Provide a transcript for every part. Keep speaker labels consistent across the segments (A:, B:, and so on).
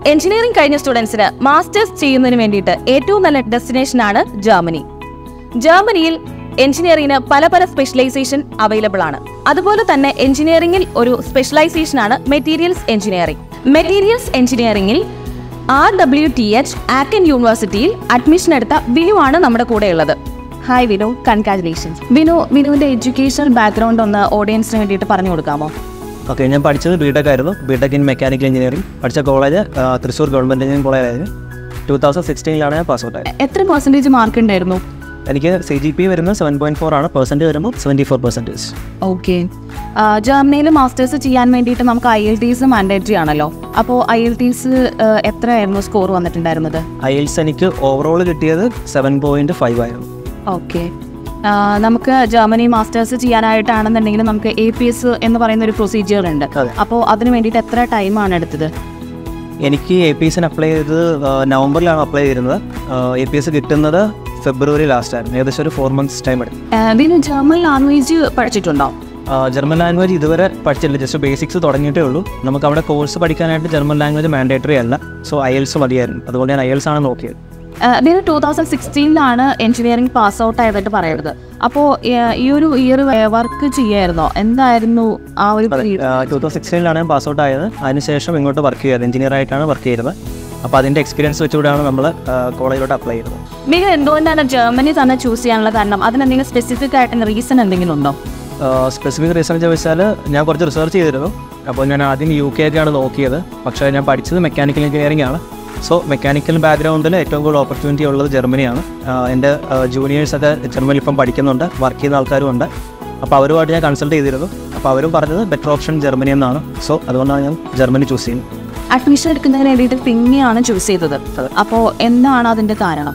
A: Engineering കഴിഞ്ഞ സ്റ്റുഡൻസിന് masters ചെയ്യുന്നതിന് വേണ്ടിയിട്ട് ഏറ്റവും നല്ല ഡെസ്റ്റിനേഷനാണ് ജർമ്മനി ജർമ്മനിയിൽ എഞ്ചിനീയറിംഗിന് പല പല സ്പെഷ്യലൈസേഷൻ അവൈലബിൾ ആണ് അതുപോലെ തന്നെ എഞ്ചിനീയറിംഗിൽ ഒരു സ്പെഷ്യലൈസേഷൻ ആണ് മെറ്റീരിയൽസ് എഞ്ചിനീയറിംഗ് മെറ്റീരിയൽസ് എഞ്ചിനീയറിംഗിൽ R W T H Aachen യൂണിവേഴ്സിറ്റിയിൽ അഡ്മിഷൻ എടുത്ത വിനു ആണ് നമ്മുടെ കൂടെ ഉള്ളത് ഹായ് വിനു കൺഗ്രാറ്റുലേഷൻസ് വിനു വിനുവിന്റെ എഡ്യൂക്കേഷണൽ ബാക്ക്ഗ്രൗണ്ട് ഒന്ന് ഓഡിയൻസിന് വേണ്ടിയിട്ട് പറഞ്ഞു കൊടുക്കാമോ
B: ഓക്കെ ഞാൻ പഠിച്ചത് ബി ടെക് ആയിരുന്നു B tech in mechanical engineering പഠിച്ച കോളേജ് ആ, തൃശ്ശൂർ ഗവൺമെൻറ് എഞ്ചിനീയറിംഗ് കോളേജ് ആയിരുന്നു ടൂ തൗസൻഡ് സിക്സ്റ്റീനിലാണ് ഞാൻ പാസ് ഔട്ട് ആയത്
A: എത്ര പെർസെൻറ്റേജ് മാർക്ക് ഉണ്ടായിരുന്നു
B: എനിക്ക് സി ജി പി വരുന്നത് സെവൻ പോയിൻറ്റ് ഫോർ ആണ് പെർസെൻറ്റ് വരുമ്പോൾ സെവൻറ്റി ഫോർ പെർസെൻറ്റേജ്
A: ഓക്കെ ജർമ്മനിയിൽ മാസ്റ്റേഴ്സ് ചെയ്യാൻ വേണ്ടിയിട്ട് നമുക്ക് ഐ എൽ ടീസ് മാൻഡേറ്ററി ആണല്ലോ അപ്പോൾ ഐ എൽ ടീസ് എത്രയായിരുന്നു സ്കോർ വന്നിട്ടുണ്ടായിരുന്നത്
B: ഐ എൽസ് എനിക്ക് ഓവറോൾ കിട്ടിയത് സെവൻ പോയിൻറ്റ് ഫൈവ് ആയിരുന്നു
A: ഓക്കെ നമുക്ക് ജർമ്മനി മാസ്റ്റേഴ്സ് ചെയ്യാനായിട്ടാണെന്നുണ്ടെങ്കിൽ നമുക്ക് എ പി എസ് എന്ന് പറയുന്ന ഒരു പ്രൊസീജിയർ ഉണ്ട്
B: അതെ.
A: അപ്പോൾ അതിന് വേണ്ടിയിട്ട് എത്ര ടൈമാണ് എടുത്തത്
B: എനിക്ക് എ പി എസിന് അപ്ലൈ ചെയ്തത് ആ, നവംബറിലാണ് അപ്ലൈ ചെയ്തിരുന്നത് എ പി എസ് കിട്ടുന്നത് ഫെബ്രുവരി ലാസ്റ്റ് ആയിരുന്നു ഏകദേശം ഒരു ഫോർ മന്ത്സ് ടൈം എടുത്തു
A: ഇതിന് ജർമ്മൻ ലാംഗ്വേജ് പഠിച്ചിട്ടുണ്ടോ
B: ആ, ജർമ്മൻ ലാംഗ്വേജ് ഇതുവരെ പഠിച്ചില്ല ജസ്റ്റ് ബേസിക്സ് തുടങ്ങിയിട്ടേ ഉള്ളൂ നമുക്ക് അവിടെ കോഴ്സ് പഠിക്കാനായിട്ട് ജർമ്മൻ ലാംഗ്വേജ് മാൻഡേറ്ററി അല്ല സോ ഐ എൽസ് മതിയായിരുന്നു അതുകൊണ്ട് ഞാൻ ഐ എൽസ് ആണ് നോക്കിയത്
A: ഇതിന് ടൂ തൗസൻഡ് സിക്സ്റ്റീനിലാണ് എഞ്ചിനീയറിംഗ് പാസ് ഔട്ട് ആയതായിട്ട് പറയുന്നത് അപ്പോൾ ഈ ഒരു ഇയർ വർക്ക് ചെയ്യായിരുന്നോ എന്തായിരുന്നു ആ ഒരു period?
B: ടൂ തൗസൻഡ് സിക്സ്റ്റീനിലാണ് ഞാൻ പാസ് ഔട്ട് ആയത് അതിനുശേഷം ഇങ്ങോട്ട് വർക്ക് ചെയ്തത് എഞ്ചിനീയർ ആയിട്ടാണ് വർക്ക് ചെയ്യുന്നത് അപ്പോൾ അതിൻ്റെ എക്സ്പീരിയൻസ് വെച്ചുകൂടെയാണ് നമ്മൾ കോളേജിലോട്ട് അപ്ലൈ ചെയ്തത്
A: നിങ്ങൾ എന്തുകൊണ്ടാണ് ജർമ്മനി തന്നെ ചൂസ് ചെയ്യാനുള്ള കാരണം അതിനെന്തെങ്കിലും സ്പെസിഫിക് ആയിട്ട് റീസൺ എന്തെങ്കിലും ഉണ്ടോ
B: സ്പെസിഫിക് റീസൺ ചോദിച്ചാൽ ഞാൻ കുറച്ച് റിസർച്ച് ചെയ്തിരുന്നു അപ്പോൾ ഞാൻ ആദ്യം യു കെ ഒക്കെയാണ് നോക്കിയത് പക്ഷേ ഞാൻ പഠിച്ചത് മെക്കാനിക്കൽ എഞ്ചിനീയറിംഗ് ആണ് സോ മെക്കാനിക്കൽ ബാക്ക്ഗ്രൗണ്ടിൽ ഏറ്റവും കൂടുതൽ ഓപ്പർച്യൂണിറ്റി ഉള്ളത് ജർമ്മനിയാണ് ആഹ് എൻ്റെ ജൂനിയേഴ്സൊക്കെ ജർമ്മനിയിൽ ഇപ്പം പഠിക്കുന്നുണ്ട് വർക്ക് ചെയ്യുന്ന ആൾക്കാരും ഉണ്ട് അപ്പോൾ അവരുമായിട്ട് ഞാൻ കൺസൾട്ട് ചെയ്തിരുന്നു അപ്പോൾ അവരും പറഞ്ഞത് ബെറ്റർ ഓപ്ഷൻ ജർമ്മനി എന്നാണ് സോ അതുകൊണ്ടാണ് ഞാൻ ജർമ്മനി ചൂസ് ചെയ്യുന്നത്
A: അഡ്മിഷൻ എടുക്കുന്നതിന് വേണ്ടിയിട്ട് പിന്നെയാണ് ചൂസ് ചെയ്തത് അപ്പോൾ എന്താണ് അതിന്റെ കാരണം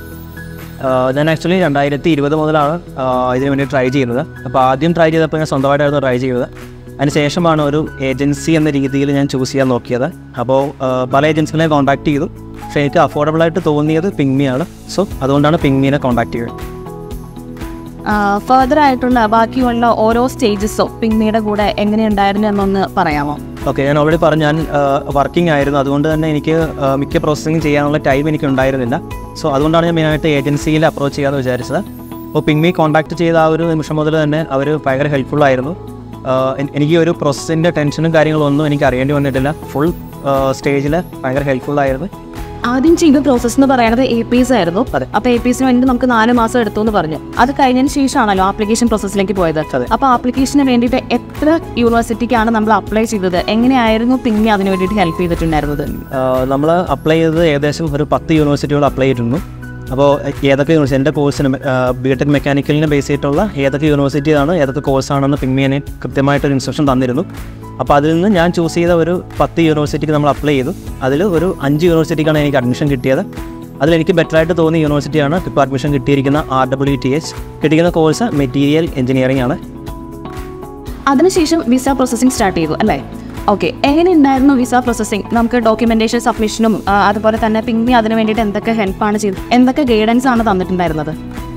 B: ആഹ് ഞാൻ ആക്ച്വലി രണ്ടായിരത്തി ഇരുപത് മുതലാണ് ആഹ് ഇതിന് വേണ്ടി ട്രൈ ചെയ്യുന്നത് അപ്പോൾ ആദ്യം ട്രൈ ചെയ്തപ്പോൾ ഞാൻ സ്വന്തമായിട്ടായിരുന്നു ട്രൈ ചെയ്തത് അതിന് ശേഷമാണ് ഒരു ഏജൻസി എന്ന രീതിയിൽ ഞാൻ ചൂസ് ചെയ്യാൻ നോക്കിയത് അപ്പോൾ ആഹ് പല ഏജൻസികളെ കോൺടാക്ട് ചെയ്തു പക്ഷേ എനിക്ക് അഫോർഡബിൾ ആയിട്ട് തോന്നിയത് പിങ്മിയാണ് സോ അതുകൊണ്ടാണ് പിങ്മീനെ കോൺടാക്ട് ചെയ്തത്
A: ഫർദർ ആയിട്ടുള്ള ബാക്കിയുള്ള ഓരോ സ്റ്റേജസോ പിന്നീട് കൂടെ എങ്ങനെയുണ്ടായിരുന്നു എന്നൊന്ന് പറയാമോ
B: ഓക്കെ ഞാൻ ഓൾറെഡി പറഞ്ഞു ഞാൻ വർക്കിംഗ് ആയിരുന്നു അതുകൊണ്ട് തന്നെ എനിക്ക് ആഹ് മിക്ക പ്രോസസ്സിങ് ചെയ്യാനുള്ള ടൈം എനിക്ക് ഉണ്ടായിരുന്നില്ല സോ അതുകൊണ്ടാണ് ഞാൻ മെയിനായിട്ട് ഏജൻസിയിൽ അപ്രോച്ച് ചെയ്യാമെന്ന് വിചാരിച്ചത് അപ്പോൾ പിങ്മി കോൺടാക്ട് ചെയ്ത ആ ഒരു നിമിഷം മുതൽ തന്നെ അവർ ഭയങ്കര ഹെൽപ്ഫുൾ ആയിരുന്നു ആഹ് എൻ- എനിക്ക് ഈ ഒരു പ്രോസസ്സിൻ്റെ ടെൻഷനും കാര്യങ്ങളും ഒന്നും എനിക്ക് അറിയേണ്ടി വന്നിട്ടില്ല ഫുൾ സ്റ്റേജിൽ ഭയങ്കര ഹെൽപ്ഫുൾ ആയിരുന്നു
A: ആദ്യം ചെയ്ത പ്രോസസ് എന്ന് പറയുന്നത് എ പി എസ് ആയിരുന്നു
B: അതെ.
A: അപ്പോൾ എ പി എസിന് വേണ്ടി നമുക്ക് നാല് മാസം എടുത്തു എന്ന് പറഞ്ഞു അത് കഴിഞ്ഞതിന് ശേഷമാണല്ലോ ആപ്ലിക്കേഷൻ പ്രോസസ്സിലേക്ക് പോയത്
B: അതെ.
A: അപ്പോൾ ആപ്ലിക്കേഷന് വേണ്ടിയിട്ട് എത്ര യൂണിവേഴ്സിറ്റിക്കാണ് നമ്മൾ അപ്ലൈ ചെയ്തത് എങ്ങനെയായിരുന്നു പിന്നെ അതിന് വേണ്ടിയിട്ട് ഹെൽപ്പ് ചെയ്തിട്ടുണ്ടായിരുന്നത്
B: നമ്മൾ അപ്ലൈ ചെയ്തത് ഏകദേശം ഒരു പത്ത് യൂണിവേഴ്സിറ്റികൾ അപ്ലൈ ചെയ്തിരുന്നു അപ്പോൾ ഏതൊക്കെ യൂണിവേഴ്സിറ്റി എൻ്റെ കോഴ്സിന് ബി ടെക് മെക്കാനിക്കലിനെ ബേസ് ചെയ്തിട്ടുള്ള ഏതൊക്കെ യൂണിവേഴ്സിറ്റിയാണ് ഏതൊക്കെ കോഴ്സാണെന്ന് പിങ്മിയനെ കൃത്യമായിട്ടൊരു ഇൻസ്ട്രക്ഷൻ തന്നിരുന്നു അപ്പോൾ അതിൽ നിന്ന് ഞാൻ ചൂസ് ചെയ്ത ഒരു പത്ത് യൂണിവേഴ്സിറ്റിക്ക് നമ്മൾ അപ്ലൈ ചെയ്തു അതിൽ ഒരു അഞ്ച് യൂണിവേഴ്സിറ്റിക്കാണ് എനിക്ക് അഡ്മിഷൻ കിട്ടിയത് അതിൽ എനിക്ക് ബെറ്റർ ആയിട്ട് തോന്നിയ യൂണിവേഴ്സിറ്റിയാണ് ഇപ്പോൾ അഡ്മിഷൻ കിട്ടിയിരിക്കുന്ന ആർ ഡബ്ല്യു ടി എച്ച് കിട്ടിയിരിക്കുന്ന കോഴ്സ് മെറ്റീരിയൽ എഞ്ചിനീയറിംഗ് ആണ്
A: അതിനുശേഷം വിസ പ്രോസസ്സിംഗ് സ്റ്റാർട്ട് ചെയ്തു അല്ലേ ഓക്കെ എങ്ങനെ ഉണ്ടായിരുന്നു വിസ പ്രോസസ്സിംഗ് നമുക്ക് ഡോക്യുമെന്റേഷൻ സബ്മിഷനും ആ, അതുപോലെ തന്നെ പിന്നെ അതിന് വേണ്ടിയിട്ട് എന്തൊക്കെ ഹെൽപ്പാണ് ചെയ്തത് എന്തൊക്കെ ഗൈഡൻസ് ആണ് തന്നിട്ടുണ്ടായിരുന്നത്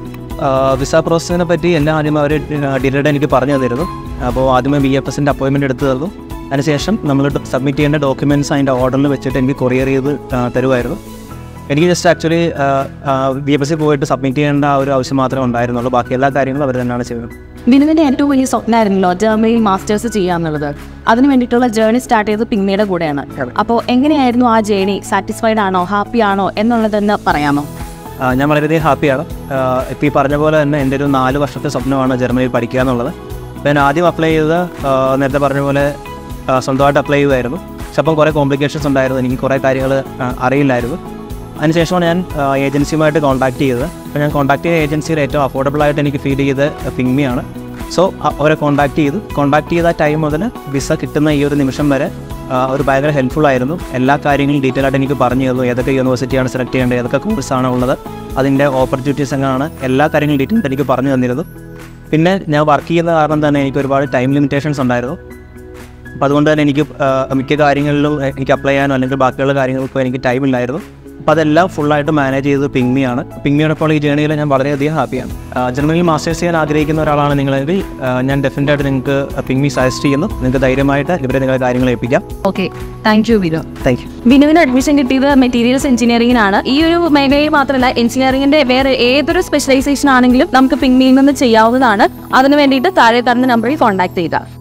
B: വിസ പ്രോസസ്സിനെ പറ്റി എല്ലാം ആദ്യം അവർ ഡീറ്റെയിൽഡ് എനിക്ക് പറഞ്ഞു തന്നിരുന്നു അപ്പോൾ ആദ്യമേ ബി എഫ് എസിൻ്റെ അപ്പോയിൻമെൻറ്റ് എടുത്ത് തന്നു അതിനുശേഷം നമ്മൾ സബ്മിറ്റ് ചെയ്യേണ്ട ഡോക്യുമെൻറ്റ്സ് അതിൻ്റെ ഓർഡറിൽ വെച്ചിട്ട് എനിക്ക് കൊറിയർ ചെയ്ത് ആ, തരുമായിരുന്നു എനിക്ക് just actually B F S പോയിട്ട് സബ്മിറ്റ് ചെയ്യേണ്ട ആ ഒരു ആവശ്യം മാത്രമേ ഉണ്ടായിരുന്നുള്ളൂ ബാക്കി എല്ലാ കാര്യങ്ങളും അവർ തന്നെയാണ് ചെയ്യുന്നത്
A: ബിനുവിന്റെ ഏറ്റവും വലിയ സ്വപ്നമായിരുന്നല്ലോ ജർമ്മനിയിൽ മാസ്റ്റേഴ്സ് ചെയ്യാന്നുള്ളത് അതിന് വേണ്ടിയിട്ടുള്ള ജേർണി സ്റ്റാർട്ട് ചെയ്തത് പിന്നീട് കൂടെയാണ് അപ്പോൾ എങ്ങനെയായിരുന്നു ആ ജേർണി സാറ്റിസ്ഫൈഡ് ആണോ ഹാപ്പി ആണോ എന്നുള്ളതെന്ന് പറയാമോ
B: ആ, ഞാൻ വളരെയധികം ഹാപ്പിയാണ് ഇപ്പോൾ ഈ പറഞ്ഞ പോലെ തന്നെ എൻ്റെ ഒരു നാല് വർഷത്തെ സ്വപ്നമാണ് ജർമ്മനിയിൽ പഠിക്കുക എന്നുള്ളത് അപ്പോൾ ഞാൻ ആദ്യം അപ്ലൈ ചെയ്തത് ആ, നേരത്തെ പറഞ്ഞ പോലെ ആ, സ്വന്തമായിട്ട് അപ്ലൈ ചെയ്തായിരുന്നു പക്ഷെ അപ്പം കുറേ കോംപ്ലിക്കേഷൻസ് ഉണ്ടായിരുന്നു എനിക്ക് കുറേ കാര്യങ്ങൾ അറിയില്ലായിരുന്നു അതിനുശേഷമാണ് ഞാൻ ആ, ഏജൻസിയുമായിട്ട് കോൺടാക്ട് ചെയ്തത് അപ്പോൾ ഞാൻ കോൺടാക്ട് ചെയ്ത ഏജൻസിയിൽ ഏറ്റവും അഫോർഡബിൾ ആയിട്ട് എനിക്ക് ഫീൽ ചെയ്ത് പിങ്മിയാണ് സോ അവരെ കോൺടാക്ട് ചെയ്തു കോൺടാക്ട് ചെയ്ത ടൈം മുതൽ വിസ കിട്ടുന്ന ഈ ഒരു നിമിഷം വരെ ആ, അവർ ഭയങ്കര ഹെൽപ്ഫുൾ ആയിരുന്നു എല്ലാ കാര്യങ്ങളും ഡീറ്റെയിൽ ആയിട്ട് എനിക്ക് പറഞ്ഞു തന്നു ഏതൊക്കെ യൂണിവേഴ്സിറ്റിയാണ് സെലക്ട് ചെയ്യേണ്ടത് ഏതൊക്കെ കോഴ്സാണ് ഉള്ളത് അതിൻ്റെ ഓപ്പർച്യൂണിറ്റീസ് എങ്ങനെയാണ് എല്ലാ കാര്യങ്ങളും ഡീറ്റെയിൽ എനിക്ക് പറഞ്ഞു തന്നിരുന്നു പിന്നെ ഞാൻ വർക്ക് ചെയ്യുന്ന കാരണം തന്നെ എനിക്ക് ഒരുപാട് ടൈം ലിമിറ്റേഷൻസ് ഉണ്ടായിരുന്നു അപ്പോൾ അതുകൊണ്ട് തന്നെ എനിക്ക് ആ, മിക്ക കാര്യങ്ങളിലും എനിക്ക് അപ്ലൈ ചെയ്യാനോ അല്ലെങ്കിൽ ബാക്കിയുള്ള കാര്യങ്ങൾക്കോ എനിക്ക് ടൈം ഇല്ലായിരുന്നു അപ്പോൾ അതെല്ലാം ഫുള്ളായിട്ട് മാനേജ് ചെയ്തത് പിങ്മിയാണ് പിങ്മിയോടൊപ്പം ഈ ജേണിയിൽ ഞാൻ വളരെയധികം ഹാപ്പിയാണ് ആ, ജർമ്മനിയിൽ മാസ്റ്റേഴ്സ് ചെയ്യാൻ ആഗ്രഹിക്കുന്ന ഒരാളാണ് നിങ്ങളെങ്കിൽ ആ, ഞാൻ ഡെഫിനറ്റ് ആയിട്ട് നിങ്ങൾക്ക് പിങ്മി സജസ്റ്റ് ചെയ്യുന്നു നിങ്ങൾക്ക് ധൈര്യമായിട്ട് ഇവരെ നിങ്ങളുടെ കാര്യങ്ങൾ ഏൽപ്പിക്കാം
A: okay thank you Vinu
B: thank you
A: ബിനുവിന് അഡ്മിഷൻ കിട്ടിയത് മെറ്റീരിയൽസ് എഞ്ചിനീയറിംഗിനാണ് ഈ ഒരു മേഖലയിൽ മാത്രമല്ല എഞ്ചിനീയറിംഗിന്റെ വേറെ ഏതൊരു സ്പെഷ്യലൈസേഷൻ ആണെങ്കിലും നമുക്ക് പിങ്മിയിൽ നിന്ന് ചെയ്യാവുന്നതാണ് അതിനു വേണ്ടിയിട്ട് താഴെ തരുന്ന നമ്പറിൽ കോൺടാക്ട് ചെയ്യുക